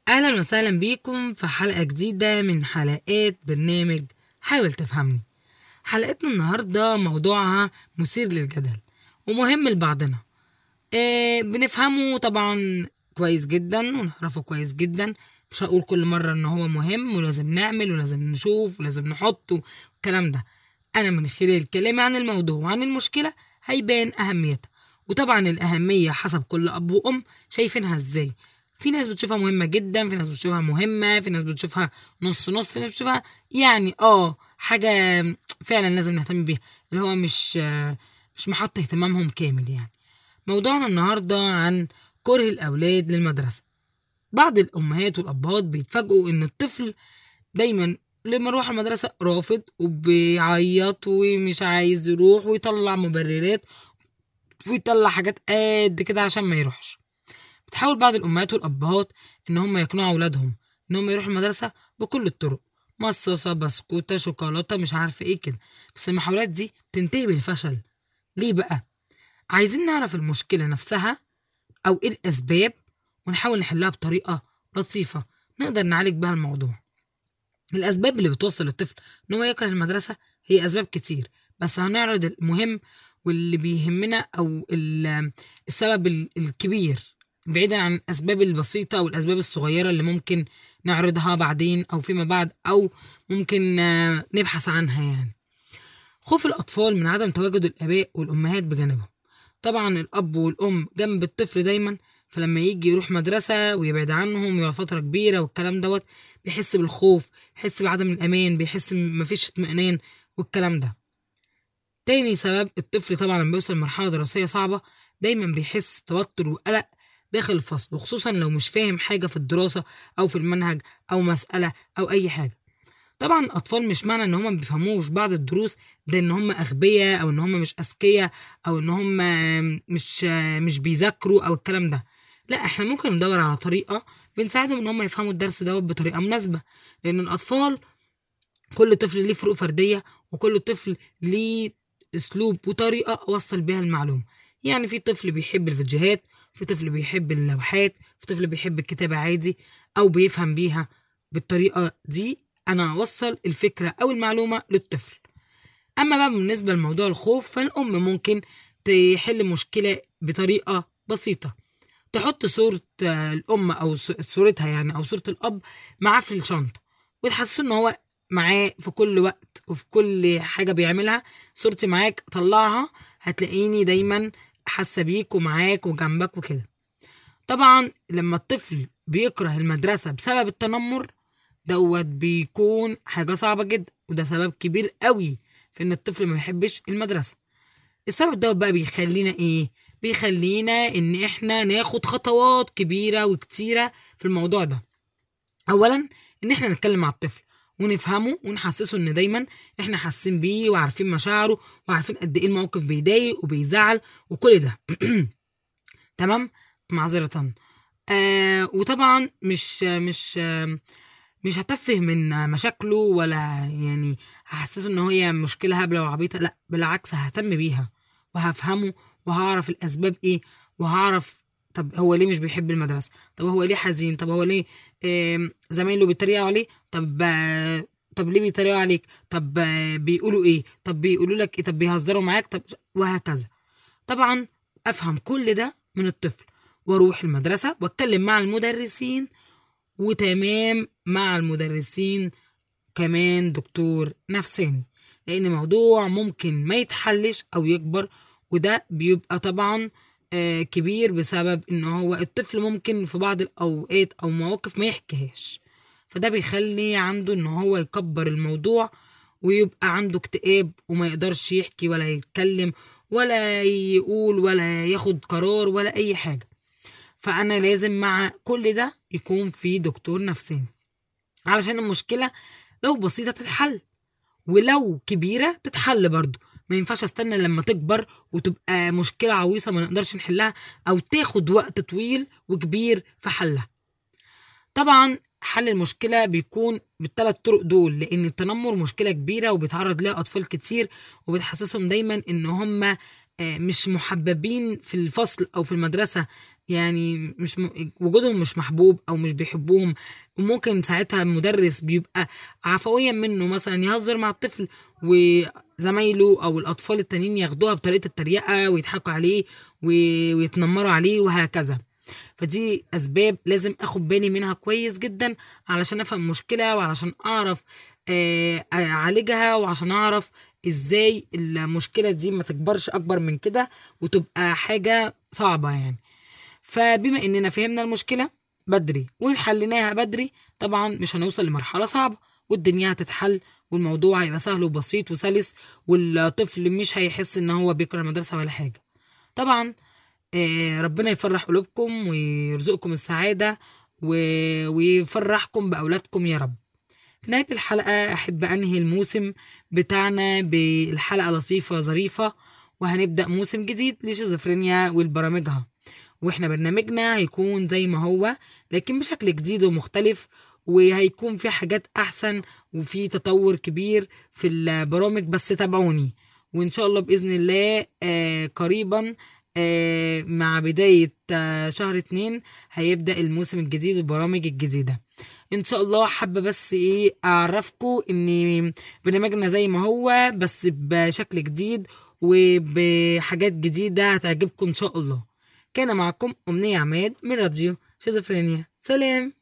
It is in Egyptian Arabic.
أهلا وسهلا بيكم في حلقة جديدة من حلقات برنامج حاول تفهمني حلقتنا النهاردة موضوعها مثير للجدل ومهم لبعضنا آه بنفهمه طبعا كويس جدا ونعرفه كويس جدا مش هقول كل مرة ان هو مهم ولازم نعمل ولازم نشوف ولازم نحط والكلام ده انا من خلال كلامي عن الموضوع وعن المشكلة هيبان اهميتها وطبعا الاهمية حسب كل اب وام شايفينها ازاي في ناس بتشوفها مهمة جدا في ناس بتشوفها مهمة في ناس بتشوفها نص نص في ناس بتشوفها يعني اه حاجة فعلا لازم نهتم بيها اللي هو مش آه، مش محط اهتمامهم كامل يعني موضوعنا النهاردة عن كره الأولاد للمدرسة بعض الأمهات والأبهات بيتفاجئوا إن الطفل دايما لما يروح المدرسة رافض وبيعيط ومش عايز يروح ويطلع مبررات ويطلع حاجات قد كده عشان ما يروحش بتحاول بعض الأمهات والأبهات إن هم يقنعوا أولادهم إن هم يروحوا المدرسة بكل الطرق مصاصة بسكوتة شوكولاتة مش عارفة إيه كده بس المحاولات دي بتنتهي بالفشل ليه بقى؟ عايزين نعرف المشكلة نفسها أو إيه الأسباب ونحاول نحلها بطريقة لطيفة نقدر نعالج بها الموضوع الأسباب اللي بتوصل الطفل إن هو يكره المدرسة هي أسباب كتير بس هنعرض المهم واللي بيهمنا أو ال- السبب ال- الكبير بعيدا عن الأسباب البسيطة والأسباب الصغيرة اللي ممكن نعرضها بعدين أو فيما بعد أو ممكن آه، نبحث عنها يعني خوف الأطفال من عدم تواجد الآباء والأمهات بجانبهم طبعا الأب والأم جنب الطفل دايما فلما يجي يروح مدرسة ويبعد عنهم ويقعد فترة كبيرة والكلام دوت بيحس بالخوف بيحس بعدم الأمان بيحس م- مفيش اطمئنان والكلام ده تاني سبب الطفل طبعا لما بيوصل لمرحلة دراسية صعبة دايما بيحس بتوتر وقلق داخل الفصل وخصوصا لو مش فاهم حاجة في الدراسة أو في المنهج أو مسألة أو أي حاجة طبعا الأطفال مش معنى إن هم ما بيفهموش بعض الدروس ده إن هم أغبياء أو إن هم مش أذكياء أو إن هم مش مش بيذاكروا أو الكلام ده لا احنا ممكن ندور على طريقة بنساعدهم إن هم يفهموا الدرس دوت بطريقة مناسبة لأن الأطفال كل طفل ليه فروق فردية وكل طفل ليه اسلوب وطريقة اوصل بيها المعلومة يعني في طفل بيحب الفيديوهات في طفل بيحب اللوحات في طفل بيحب الكتابة عادي او بيفهم بيها بالطريقة دي انا اوصل الفكرة او المعلومة للطفل اما بقى بالنسبة لموضوع الخوف فالام ممكن تحل مشكلة بطريقة بسيطة تحط صورة آه، الأم أو ص- صورتها يعني أو صورة الأب معاه في الشنطة وتحسسه إن هو معاه في كل وقت وفي كل حاجة بيعملها صورتي معاك طلعها هتلاقيني دايما حاسة بيك ومعاك وجنبك وكده طبعا لما الطفل بيكره المدرسة بسبب التنمر دوت بيكون حاجة صعبة جدا وده سبب كبير قوي في إن الطفل ما يحبش المدرسة السبب ده بقى بيخلينا ايه بيخلينا ان احنا ناخد خطوات كبيرة وكتيرة في الموضوع ده اولا ان احنا نتكلم مع الطفل ونفهمه ونحسسه ان دايما احنا حاسين بيه وعارفين مشاعره وعارفين قد ايه الموقف بيضايق وبيزعل وكل ده تمام معذرة آه وطبعا مش مش آه مش هتفه من مشاكله ولا يعني هحسسه ان هي مشكلة هبلة وعبيطة لا بالعكس ههتم بيها وهفهمه وهعرف الاسباب ايه وهعرف طب هو ليه مش بيحب المدرسة طب هو ليه حزين طب هو ليه آم، زمايله بيتريقوا عليه طب آه، طب ليه بيتريقوا عليك طب آه، بيقولوا ايه طب بيقولوا لك ايه طب بيهزروا معاك طب وهكذا طبعا افهم كل ده من الطفل واروح المدرسة واتكلم مع المدرسين وتمام مع المدرسين كمان دكتور نفساني لان موضوع ممكن ما يتحلش او يكبر وده بيبقى طبعا آه، كبير بسبب ان هو الطفل ممكن في بعض الاوقات او مواقف ما يحكيهاش فده بيخلي عنده ان هو يكبر الموضوع ويبقى عنده اكتئاب وما يقدرش يحكي ولا يتكلم ولا يقول ولا ياخد قرار ولا اي حاجة فانا لازم مع كل ده يكون في دكتور نفساني علشان المشكلة لو بسيطة تتحل ولو كبيرة تتحل برضو ما ينفعش استنى لما تكبر وتبقى مشكلة عويصة ما نقدرش نحلها او تاخد وقت طويل وكبير في حلها طبعا حل المشكلة بيكون بالثلاث طرق دول لأن التنمر مشكلة كبيرة وبيتعرض لها أطفال كتير وبتحسسهم دايما إن هم آه، مش محببين في الفصل أو في المدرسة يعني مش م... وجودهم مش محبوب او مش بيحبوهم وممكن ساعتها المدرس بيبقى عفويا منه مثلا يهزر مع الطفل وزمايله او الاطفال التانيين ياخدوها بطريقه التريقه ويضحكوا عليه و... ويتنمروا عليه وهكذا فدي اسباب لازم اخد بالي منها كويس جدا علشان افهم المشكله وعلشان اعرف آه، اعالجها وعشان اعرف ازاي المشكله دي ما تكبرش اكبر من كده وتبقى حاجه صعبه يعني فبما اننا فهمنا المشكله بدري وحليناها بدري طبعا مش هنوصل لمرحله صعبه والدنيا هتتحل والموضوع هيبقى سهل وبسيط وسلس والطفل مش هيحس ان هو بيكره المدرسه ولا حاجه طبعا آه، ربنا يفرح قلوبكم ويرزقكم السعاده و- ويفرحكم باولادكم يا رب في نهاية الحلقة أحب أنهي الموسم بتاعنا بالحلقة لطيفة ظريفة وهنبدأ موسم جديد لشيزوفرينيا والبرامجها واحنا برنامجنا هيكون زي ما هو لكن بشكل جديد ومختلف وهيكون في حاجات أحسن وفي تطور كبير في البرامج بس تابعوني وإن شاء الله بإذن الله آه قريبا آه مع بداية آه شهر اتنين هيبدأ الموسم الجديد والبرامج الجديدة ان شاء الله حابه بس ايه اعرفكم ان برنامجنا زي ما هو بس بشكل جديد وبحاجات جديده هتعجبكم ان شاء الله كان معكم امنيه عماد من راديو شيزوفرينيا سلام